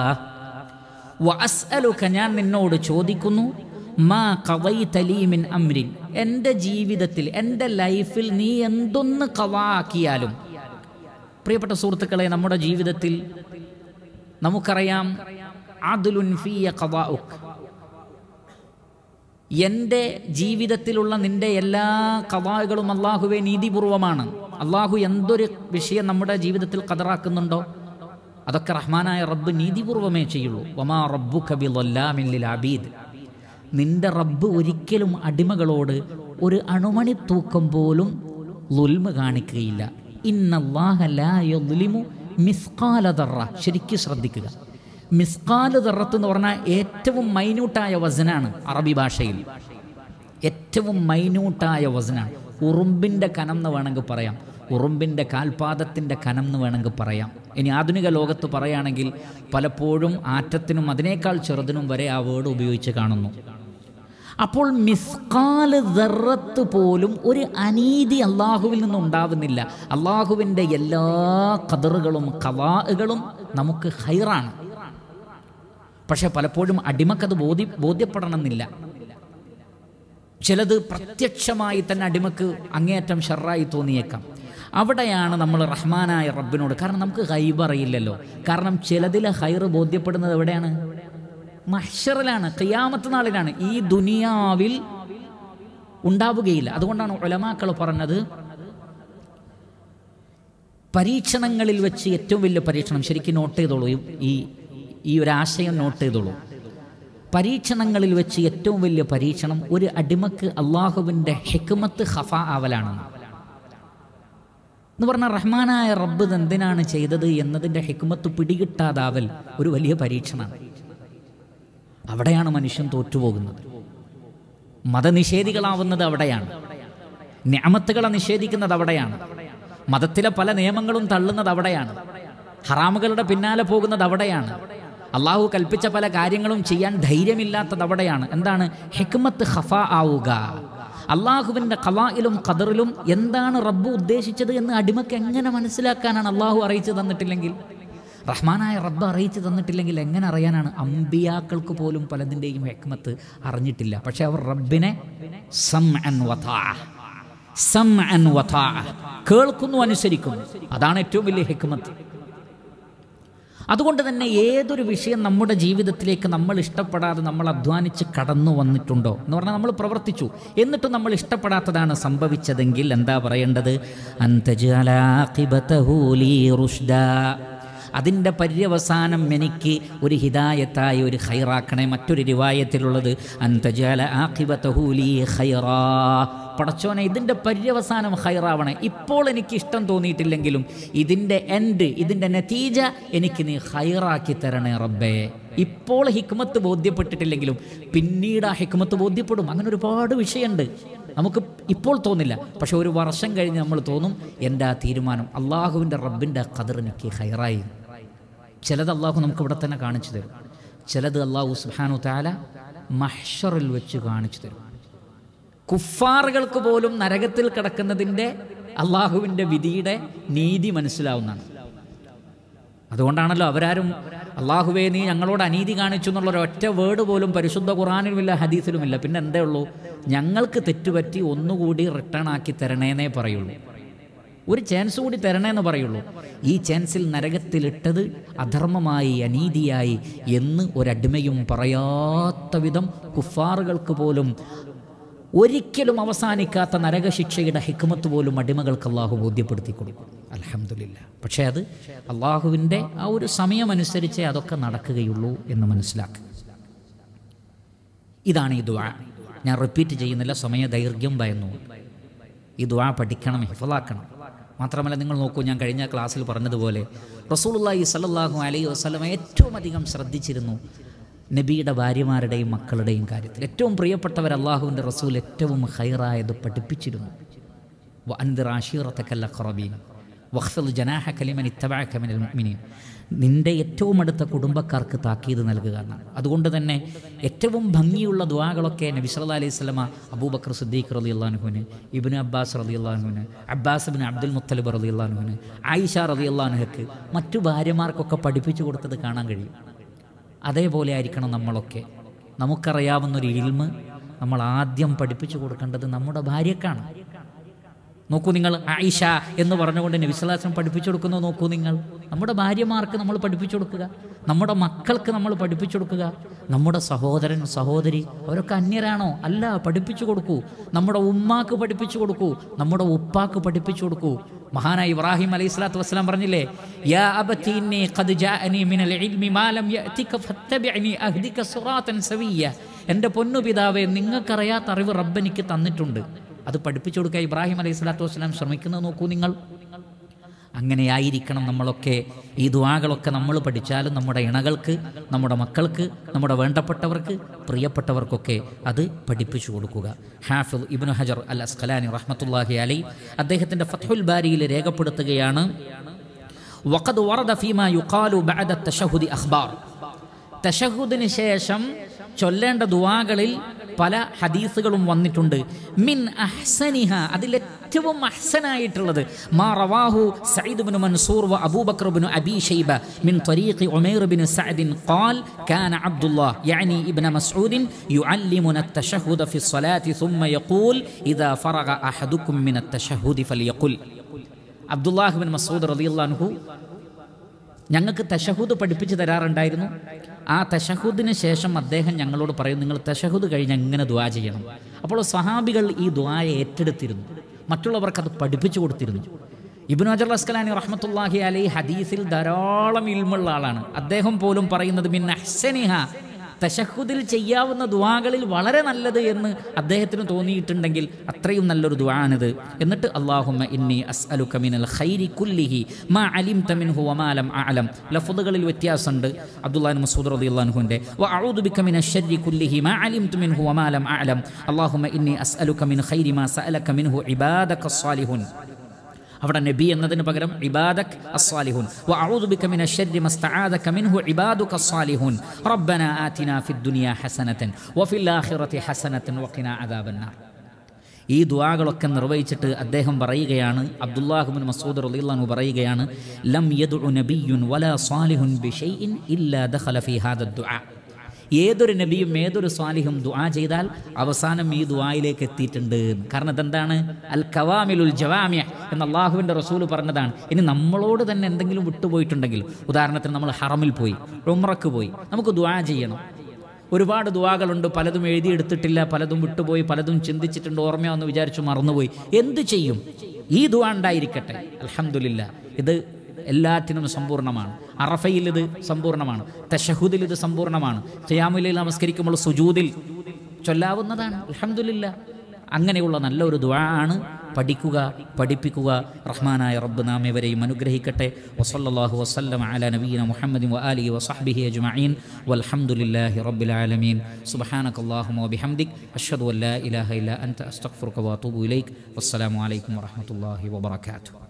വഅസ്അലുക ഞാൻ നിന്നോട് ചോദിക്കുന്നു മാ ഖദൈത ലീ മിൻ അംരിൻ എൻ്റെ ജീവിതത്തിൽ എൻ്റെ ലൈഫിൽ നീ എന്തൊന്ന് കവാക്കിയാലും പ്രിയപ്പെട്ട സുഹൃത്തുക്കളെ നമ്മുടെ ജീവിതത്തിൽ നമുക്കറിയാം അദുലുൻ ഫിയ ഖദാഉക് എൻ്റെ ജീവിതത്തിലുള്ള നിന്റെ എല്ലാ കവാകളും അള്ളാഹുവെ നീതിപൂർവമാണ് അള്ളാഹു എന്തൊരു വിഷയം നമ്മുടെ ജീവിതത്തിൽ കതറാക്കുന്നുണ്ടോ അതൊക്കെ റഹ്മാനായ റബ്ബ് നീതിപൂർവമേ ചെയ്യുള്ളൂ വമാ റബ്ബു കബിൽ അബീദ് നിന്റെ റബ്ബ് ഒരിക്കലും അടിമകളോട് ഒരു അണുമണി തൂക്കം പോലും ലുൽമ കാണിക്കുകയില്ല ഇന്നല്ലാഹലിമു മിസ്കാലതറ ശരിക്കും ശ്രദ്ധിക്കുക മിസ്കാല് ദറത്ത് എന്ന് പറഞ്ഞാൽ ഏറ്റവും മൈന്യൂട്ടായ വസനാണ് അറബി ഭാഷയിൽ ഏറ്റവും മൈന്യൂട്ടായ വസനാണ് ഉറുമ്പിൻ്റെ കനം എന്ന് വേണമെങ്കിൽ പറയാം ഉറുമ്പിൻ്റെ കാൽപാദത്തിൻ്റെ കനം എന്ന് വേണമെങ്കിൽ പറയാം ഇനി ആധുനിക ലോകത്ത് പറയുകയാണെങ്കിൽ പലപ്പോഴും ആറ്റത്തിനും അതിനേക്കാൾ ചെറുതിനും വരെ ആ വേർഡ് ഉപയോഗിച്ച് കാണുന്നു അപ്പോൾ മിസ്കാല് ദറത്ത് പോലും ഒരു അനീതി അള്ളാഹുവിൽ നിന്നും ഉണ്ടാവുന്നില്ല അള്ളാഹുവിൻ്റെ എല്ലാ കതറുകളും കവാഹുകളും നമുക്ക് ഹൈറാണ് പക്ഷെ പലപ്പോഴും അടിമക്കത് ബോധ്യ ബോധ്യപ്പെടണമെന്നില്ല ചിലത് പ്രത്യക്ഷമായി തന്നെ അടിമക്ക് അങ്ങേയറ്റം ഷെറായി തോന്നിയേക്കാം അവിടെയാണ് നമ്മൾ റഹ്മാനായ റബ്ബിനോട് കാരണം നമുക്ക് ഹൈബ് അറിയില്ലല്ലോ കാരണം ചിലതിലെ ഹൈറ് ബോധ്യപ്പെടുന്നത് എവിടെയാണ് മഹ്ഷറിലാണ് ഖിയാമത്ത് നാളിലാണ് ഈ ദുനിയാവിൽ ഉണ്ടാവുകയില്ല അതുകൊണ്ടാണ് ഒലമാക്കൾ പറഞ്ഞത് പരീക്ഷണങ്ങളിൽ വെച്ച് ഏറ്റവും വലിയ പരീക്ഷണം ശരിക്കും നോട്ട് ചെയ്തോളൂ ഈ ഈ ഒരു ആശയം നോട്ട് ചെയ്തോളൂ പരീക്ഷണങ്ങളിൽ വെച്ച് ഏറ്റവും വലിയ പരീക്ഷണം ഒരു അടിമക്ക് അള്ളാഹുവിൻ്റെ ഹെക്കുമത്ത് ഹഫ ആവലാണ് എന്ന് പറഞ്ഞാൽ റഹ്മാനായ റബ്ബ് എന്തിനാണ് ചെയ്തത് എന്നതിൻ്റെ ഹെക്കുമത്ത് പിടികിട്ടാതാവൽ ഒരു വലിയ പരീക്ഷണമാണ് അവിടെയാണ് മനുഷ്യൻ തോറ്റുപോകുന്നത് മതനിഷേധികളാവുന്നത് അവിടെയാണ് ഞാമത്തുകളെ നിഷേധിക്കുന്നത് അവിടെയാണ് മതത്തിലെ പല നിയമങ്ങളും തള്ളുന്നത് അവിടെയാണ് ഹറാമുകളുടെ പിന്നാലെ പോകുന്നത് അവിടെയാണ് അള്ളാഹു കൽപ്പിച്ച പല കാര്യങ്ങളും ചെയ്യാൻ ധൈര്യമില്ലാത്തത് അവിടെയാണ് എന്താണ് ഹെക്മത്ത് ഹഫ ആവുക അള്ളാഹുവിൻ്റെ കലായിലും ഖദറിലും എന്താണ് റബ്ബ് ഉദ്ദേശിച്ചത് എന്ന് അടിമക്ക് എങ്ങനെ മനസ്സിലാക്കാനാണ് അള്ളാഹു അറിയിച്ചു തന്നിട്ടില്ലെങ്കിൽ റഹ്മാനായ റബ്ബ് അറിയിച്ചു തന്നിട്ടില്ലെങ്കിൽ എങ്ങനെ അറിയാനാണ് അമ്പിയാക്കൾക്ക് പോലും പലതിൻ്റെയും ഹെക്മത്ത് അറിഞ്ഞിട്ടില്ല പക്ഷെ അവർ റബ്ബിനെ സം അൻ വഥാ സം അൻ വഥാ കേൾക്കുന്നു അനുസരിക്കുന്നു അതാണ് ഏറ്റവും വലിയ ഹെക്മത്ത് അതുകൊണ്ട് തന്നെ ഏതൊരു വിഷയം നമ്മുടെ ജീവിതത്തിലേക്ക് നമ്മൾ ഇഷ്ടപ്പെടാതെ നമ്മൾ അധ്വാനിച്ച് കടന്നു വന്നിട്ടുണ്ടോ എന്ന് പറഞ്ഞാൽ നമ്മൾ പ്രവർത്തിച്ചു എന്നിട്ടും നമ്മൾ ഇഷ്ടപ്പെടാത്തതാണ് സംഭവിച്ചതെങ്കിൽ എന്താ പറയേണ്ടത് അതിൻ്റെ പര്യവസാനം എനിക്ക് ഒരു ഹിദായത്തായി ഒരു ഹൈറാക്കണേ മറ്റൊരു റിവായത്തിലുള്ളത് അന്തജാല ആഖിബത്തഹൂലി ഹൈറാ പടച്ചോനെ ഇതിൻ്റെ പര്യവസാനം ഹൈറാവണേ ഇപ്പോൾ എനിക്ക് ഇഷ്ടം തോന്നിയിട്ടില്ലെങ്കിലും ഇതിൻ്റെ എൻഡ് ഇതിൻ്റെ നതീജ എനിക്ക് നീ ഹൈറാക്കി തരണേ റബ്ബേ ഇപ്പോൾ ഹിക്മത്ത് ബോധ്യപ്പെട്ടിട്ടില്ലെങ്കിലും പിന്നീട് ആ ഹിക്മത്ത് ബോധ്യപ്പെടും അങ്ങനെ ഒരുപാട് വിഷയമുണ്ട് നമുക്ക് ഇപ്പോൾ തോന്നില്ല പക്ഷെ ഒരു വർഷം കഴിഞ്ഞ് നമ്മൾ തോന്നും എൻ്റെ ആ തീരുമാനം അള്ളാഹുവിൻ്റെ റബ്ബിൻ്റെ ഖദർ എനിക്ക് ഹൈറായി ചിലത് അള്ളാഹു നമുക്ക് ഇവിടെ തന്നെ കാണിച്ചു തരും ചിലത് അള്ളാഹു സുഹാനു താല മഹ്ഷറിൽ വെച്ച് കാണിച്ചു തരും കുഫാറുകൾക്ക് പോലും നരകത്തിൽ കിടക്കുന്നതിൻ്റെ അള്ളാഹുവിൻ്റെ വിധിയുടെ നീതി മനസ്സിലാവുന്നതാണ് അതുകൊണ്ടാണല്ലോ അവരാരും അള്ളാഹുവേ നീ ഞങ്ങളോട് അനീതി കാണിച്ചു എന്നുള്ള ഒരൊറ്റ വേർഡ് പോലും പരിശുദ്ധ ഖുറാനിലുമില്ല ഹദീസിലുമില്ല പിന്നെ എന്തേ ഉള്ളൂ ഞങ്ങൾക്ക് തെറ്റുപറ്റി ഒന്നുകൂടി റിട്ടേൺ ആക്കി തരണേന്നേ പറയുള്ളൂ ഒരു ചാൻസ് കൂടി തരണേന്ന് പറയുള്ളൂ ഈ ചാൻസിൽ നരകത്തിലിട്ടത് അധർമ്മമായി അനീതിയായി എന്ന് ഒരടിമയും പറയാത്ത വിധം കുഫാറുകൾക്ക് പോലും ഒരിക്കലും അവസാനിക്കാത്ത നരകശിക്ഷയുടെ ഹിക്മത്ത് പോലും അടിമകൾക്ക് അള്ളാഹു ബോധ്യപ്പെടുത്തി കൊടുക്കും അലഹമില്ല പക്ഷേ അത് അള്ളാഹുവിൻ്റെ ആ ഒരു സമയമനുസരിച്ചേ അതൊക്കെ നടക്കുകയുള്ളൂ എന്ന് മനസ്സിലാക്കുക ഇതാണ് ഈ ദുആ ഞാൻ റിപ്പീറ്റ് ചെയ്യുന്നില്ല സമയ ദൈർഘ്യം ഭയന്നു ഈ ദുആ പഠിക്കണം ഹിഫലാക്കണം മാത്രമല്ല നിങ്ങൾ നോക്കൂ ഞാൻ കഴിഞ്ഞ ക്ലാസ്സിൽ പറഞ്ഞതുപോലെ റസൂലുള്ളാഹി സല്ലല്ലാഹു അലൈഹി വസല്ലം ഏറ്റവും അധികം ശ്രദ്ധിച്ചിരുന്നു നബിയുടെ ഭാര്യമാരുടെയും മക്കളുടെയും കാര്യത്തിൽ ഏറ്റവും പ്രിയപ്പെട്ടവർ അള്ളാഹുവിൻ്റെ റസൂൽ ഏറ്റവും ഹൈറായത് പഠിപ്പിച്ചിരുന്നു വഅൻദിർ ആശീറത്തക്കല്ല ഖറബീൻ വഖ്ഫിദ് ജനാഹക ലിമൻ ഇത്തബഅക മിനൽ മുഅ്മിനീൻ നിന്റെ ഏറ്റവും അടുത്ത കുടുംബക്കാർക്ക് താക്കീത് നൽകുക എന്നാണ് അതുകൊണ്ട് തന്നെ ഏറ്റവും ഭംഗിയുള്ള ദുആകളൊക്കെ നബി സല്ലല്ലാഹു അലൈഹി വസല്ലമ അബൂബക്കർ സിദ്ദീഖ് റളിയല്ലാഹുവിന് ഇബ്നു അബ്ബാസ് റളിയല്ലാഹുവിന് അബ്ബാസ് ബിൻ അബ്ദുൽ മുത്തലിബ് റളിയല്ലാഹുവിന് ആയിഷ റളിയല്ലാഹുഹക്ക് മറ്റു ഭാര്യമാർക്കൊക്കെ പഠിപ്പിച്ചു കൊടുത്തത് കാണാൻ കഴിയും അതേപോലെ ആയിരിക്കണം നമ്മളൊക്കെ നമുക്കറിയാവുന്നൊരു ഇൽമ് നമ്മൾ ആദ്യം പഠിപ്പിച്ചു കൊടുക്കേണ്ടത് നമ്മുടെ ഭാര്യക്കാണ് നോക്കൂ നിങ്ങൾ ആയിഷ എന്ന് പറഞ്ഞുകൊണ്ട് നബിസ്വലാസം പഠിപ്പിച്ചു കൊടുക്കുന്നത് നോക്കൂ നിങ്ങൾ നമ്മുടെ ഭാര്യമാർക്ക് നമ്മൾ പഠിപ്പിച്ചു കൊടുക്കുക നമ്മുടെ മക്കൾക്ക് നമ്മൾ പഠിപ്പിച്ചു കൊടുക്കുക നമ്മുടെ സഹോദരൻ സഹോദരി അവരൊക്കെ അന്യരാണോ അല്ല പഠിപ്പിച്ചു കൊടുക്കൂ നമ്മുടെ ഉമ്മാക്ക് പഠിപ്പിച്ചു കൊടുക്കൂ നമ്മുടെ ഉപ്പാക്ക് പഠിപ്പിച്ചു കൊടുക്കൂ മഹാനായ ഇബ്രാഹിം അലൈഹി സ്വലാത്തു വസ്സലാം പറഞ്ഞില്ലേ യാ അബത്തി ഇന്നി ഖദ് ജാഅനി മിനൽ ഇൽമി മാ ലം യഅതിക ഫത്തബിഅനി അഹ്ദിക സിറാത്തൻ സവിയ്യ എൻ്റെ പൊന്നു പിതാവേ നിങ്ങൾക്കറിയാത്ത അറിവ് റബ്ബ് എനിക്ക് തന്നിട്ടുണ്ട് അത് പഠിപ്പിച്ചു കൊടുക്കുക ഇബ്രാഹിം അലൈഹി സ്വലാത്തു വസ്സലാം ശ്രമിക്കുന്നത് നോക്കൂ നിങ്ങൾ അങ്ങനെയായിരിക്കണം നമ്മളൊക്കെ ഈ ദുവാകളൊക്കെ നമ്മൾ പഠിച്ചാലും നമ്മുടെ ഇണകൾക്ക് നമ്മുടെ മക്കൾക്ക് നമ്മുടെ വേണ്ടപ്പെട്ടവർക്ക് പ്രിയപ്പെട്ടവർക്കൊക്കെ അത് പഠിപ്പിച്ചു കൊടുക്കുക ഹാഫിദ് ഇബ്നു ഹജർ അൽ അസ്ഖലാനി റഹ്മത്തുല്ലാഹി അലൈ അദ്ദേഹത്തിൻ്റെ ഫത്ഹുൽ ബാരിയിൽ രേഖപ്പെടുത്തുകയാണ് വഖദ് വറദ ഫീമ യുഖാലു ബഅദ തശഹുദി അഖ്ബാർ തശഹുദിന് ശേഷം ചൊല്ലേണ്ട ദുവാകളിൽ പല ഹദീസുകളും വന്നിട്ടുണ്ട് മിൻ അഹ്സനിഹ അതിൽ ഏറ്റവും അഹ്സനായിട്ടുള്ളത് മാ റവാഹു സഈദ് ബിൻ മൻസൂർ വ അബൂബക്കർ ബിൻ അബി ഷൈബ മിൻ طريق عمير بن سعد قال كان عبد الله يعني ابن مسعود يعلمنا التشهد في الصلاة ثم يقول إذا فرغ أحدكم من التشهد فليقل عبد الله بن مسعود رضي الله عنه ഞങ്ങൾക്ക് തശഹുദ് പഠിപ്പിച്ചു തരാറുണ്ടായിരുന്നു ആ തശഹുദിന് ശേഷം അദ്ദേഹം ഞങ്ങളോട് പറയും നിങ്ങൾ തശഹുദ് കഴിഞ്ഞ് എങ്ങനെ ദ്വാ ചെയ്യണം അപ്പോൾ സഹാബികൾ ഈ ദ്വായെ ഏറ്റെടുത്തിരുന്നു മറ്റുള്ളവർക്ക് അത് പഠിപ്പിച്ചു കൊടുത്തിരുന്നു ഇബ്നു അജർ അസ്കലാനി റഹ്മത്തുല്ലാഹി അലൈ ഹദീസിൽ ധാരാളം ഇൽമുള്ള ആളാണ് അദ്ദേഹം പോലും പറയുന്നത് മിൻ അഹ്സനിഹ തശഹുദിൽ ചെയ്യാവുന്ന ദുവാകളിൽ വളരെ നല്ലത് എന്ന് അദ്ദേഹത്തിന് തോന്നിയിട്ടുണ്ടെങ്കിൽ അത്രയും നല്ലൊരു ദുവാണിത് എന്നിട്ട് അള്ളാഹുമ്മ ഇന്നി അസ്അലുക മിനൽ ഖൈരി കുല്ലിഹി മാ അലിംത മിൻഹു വമാ ലം അഅലം ലഫ്ളുകളിൽ വ്യത്യാസമുണ്ട് അബ്ദുല്ലാഹി മസൂദ് റളിയല്ലാഹുവിന്റെ വ അഊദു ബിക മിനശ് ശർരി കുല്ലിഹി മാ അലിംതു മിൻഹു വമാ ലം അഅലം അള്ളാഹുമ്മ ഇന്നി അസ്അലുക മിൻ ഖൈരി മാ സഅലക മിൻഹു ഇബാദക സ്വാലിഹുൻ അവിടെ നബി എന്നതിന് പകരം ഇബാദക് അസ്സാലിഹുൻ വഅഊദു ബിക മിന ശർരി മസ്തആദക മിൻഹു ഇബാദുക അസ്സാലിഹുൻ റബ്ബന ആതിനാ ഫിദ് ദുനിയ ഹസനതൻ വഫിൽ ആഖിറതി ഹസനതൻ വഖിനാ അദാബന്നാർ ഈ ദുആകളൊക്കെ നിർവഹിച്ചിട്ട് അദ്ദേഹം പറയുകയാണ് അബ്ദുല്ലാഹുബിൻ മസൂദ് റളിയല്ലാഹു പറയുകയാണ് ലം യദ്ഉ നബിയ്യുൻ വലാ സാലിഹുൻ ബിശൈഇൻ ഇല്ലാ ദഖല ഫീ ഹാദ ദുആ ഏതൊരു നബിയും ഏതൊരു സ്വാലിഹും ദുആ ചെയ്താൽ അവസാനം ഈ ദുആയിലേക്ക് എത്തിയിട്ടുണ്ട് എന്ന്. കാരണം ഇതെന്താണ് അൽ കവാമിലുൽ ജവാമിയ എന്ന് അള്ളാഹുവിൻ്റെ റസൂല് പറഞ്ഞതാണ് ഇനി നമ്മളോട് തന്നെ എന്തെങ്കിലും വിട്ടുപോയിട്ടുണ്ടെങ്കിൽ ഉദാഹരണത്തിന് നമ്മൾ ഹറമിൽ പോയി ഉമ്രക്ക് പോയി നമുക്ക് ദുആ ചെയ്യണം ഒരുപാട് ദുആകളുണ്ട് പലതും എഴുതിയെടുത്തിട്ടില്ല പലതും വിട്ടുപോയി പലതും ചിന്തിച്ചിട്ടുണ്ട് ഓർമ്മയാന്ന് വിചാരിച്ചു മറന്നുപോയി എന്ത് ചെയ്യും ഈ ദുആ ഉണ്ടായിരിക്കട്ടെ അൽഹംദുലില്ല ഇത് എല്ലാറ്റിനും സമ്പൂർണ്ണമാണ് അറഫയിൽ ഇത് സമ്പൂർണ്ണമാണ് തഷഹുദിൽ ഇത് സമ്പൂർണ്ണമാണ് ഖിയാമുലിൽ നമസ്കരിക്കുമ്പോൾ സുജൂദിൽ ചൊല്ലാവുന്നതാണ് അൽഹംദുലില്ല അങ്ങനെയുള്ള നല്ലൊരു ദുആ ആണ് പഠിക്കുക പഠിപ്പിക്കുക റഹ്മാനായ റബ്ബ് നാം ഇവരെയും അനുഗ്രഹിക്കട്ടെ വസല്ലല്ലാഹു വസല്ലം അല നബീന മുഹമ്മദ് വആലിഹി വസഹ്ബിഹി അജ്മഈൻ വൽഹംദുലില്ലാഹി റബ്ബിൽ ആലമീൻ സുബ്ഹാനകല്ലാഹുമ്മ വബിഹംദിക് അഷ്ഹദു അൻ ലാ ഇലാഹ ഇല്ല അൻത അസ്തഗ്ഫിറുക വഅതൂബു ഇലൈക് വസ്സലാമു അലൈക്കും വറഹ്മത്തുള്ളാഹി വബറകാതുഹു